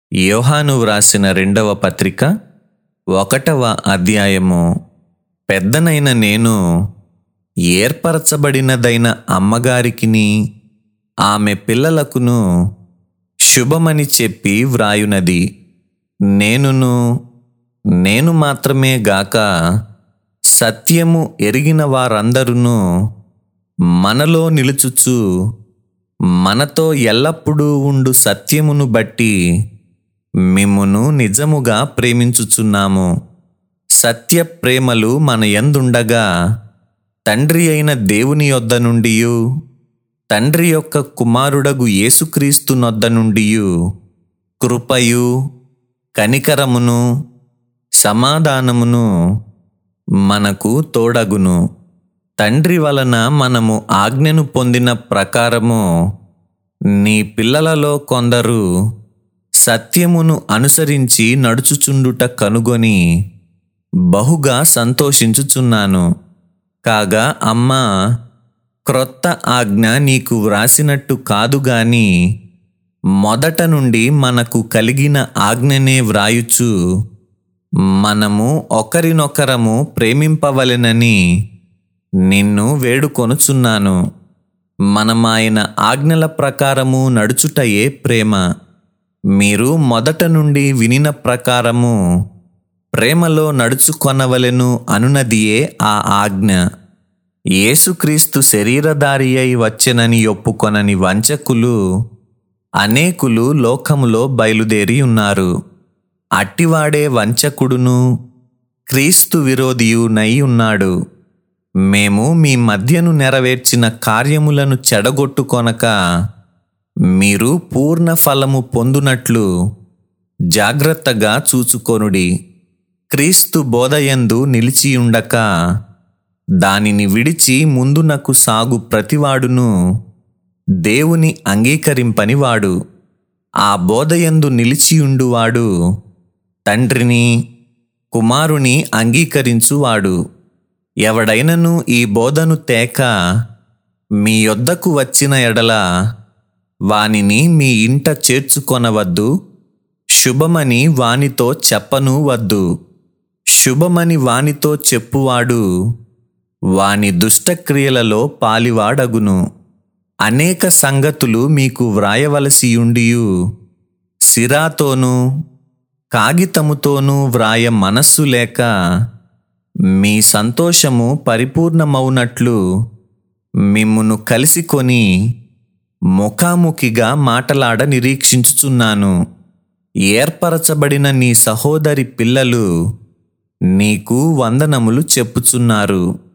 యోహాను వ్రాసిన రెండవ పత్రిక ఒకటవ అధ్యాయము పెద్దనైన నేను ఏర్పరచబడినదైన అమ్మగారికిని ఆమె పిల్లలకును శుభమని చెప్పి వ్రాయునది నేనును నేను మాత్రమే గాక సత్యము ఎరిగిన వారందరూ మనలో నిలుచుచు మనతో ఎల్లప్పుడూ ఉండు సత్యమును బట్టి మిమ్మును నిజముగా ప్రేమించుచున్నాము సత్య ప్రేమలు మన యందుండగా తండ్రి అయిన దేవుని యొద్ద నుండి తండ్రి యొక్క కుమారుడగు యేసుక్రీస్తు నొద్ద నుండి కృపయు కనికరమును సమాధానమును మనకు తోడగును తండ్రి వలన మనము ఆజ్ఞను పొందిన ప్రకారము నీ పిల్లలలో కొందరు సత్యమును అనుసరించి నడుచుచుండుట కనుగొని బహుగా సంతోషించుచున్నాను కాగా అమ్మా క్రొత్త ఆజ్ఞ నీకు వ్రాసినట్టు కాదు గాని మొదట నుండి మనకు కలిగిన ఆజ్ఞనే వ్రాయుచు మనము ఒకరినొకరము ప్రేమింపవలెనని నిన్ను వేడుకొనుచున్నాను మనమాయన ఆజ్ఞల ప్రకారము నడుచుటయే ప్రేమ మీరు మొదట నుండి వినిన ప్రకారము ప్రేమలో నడుచుకొనవలెను అనునదియే ఆ ఆజ్ఞ యేసుక్రీస్తు శరీరధారి అయి వచ్చెనని ఒప్పుకొనని వంచకులు అనేకులు లోకములో బయలుదేరి ఉన్నారు అట్టివాడే వంచకుడును క్రీస్తు విరోధియు నై ఉన్నాడు మేము మీ మధ్యను నెరవేర్చిన కార్యములను చెడగొట్టుకొనక మీరు పూర్ణ ఫలము పొందునట్లు జాగ్రత్తగా చూచుకొనుడి క్రీస్తు బోధయందు నిలిచియుండక దానిని విడిచి ముందునకు సాగు ప్రతివాడును దేవుని అంగీకరింపనివాడు ఆ బోధయందు నిలిచియుండువాడు తండ్రిని కుమారుని అంగీకరించువాడు ఎవడైనను ఈ బోధను తేక మీ యొద్దకు వచ్చిన ఎడల వానిని మీ ఇంట చేర్చుకొనవద్దు శుభమని వానితో చెప్పను వద్దు శుభమని వానితో చెప్పువాడు వాని దుష్టక్రియలలో పాలివాడగును అనేక సంగతులు మీకు వ్రాయవలసియుండియు సిరాతోనూ కాగితముతోనూ వ్రాయ మనస్సు లేక మీ సంతోషము పరిపూర్ణమవునట్లు మిమ్మును కలిసికొని ముఖాముఖిగా మాటలాడ నిరీక్షించుచున్నాను ఏర్పరచబడిన నీ సహోదరి పిల్లలు నీకు వందనములు చెప్పుచున్నారు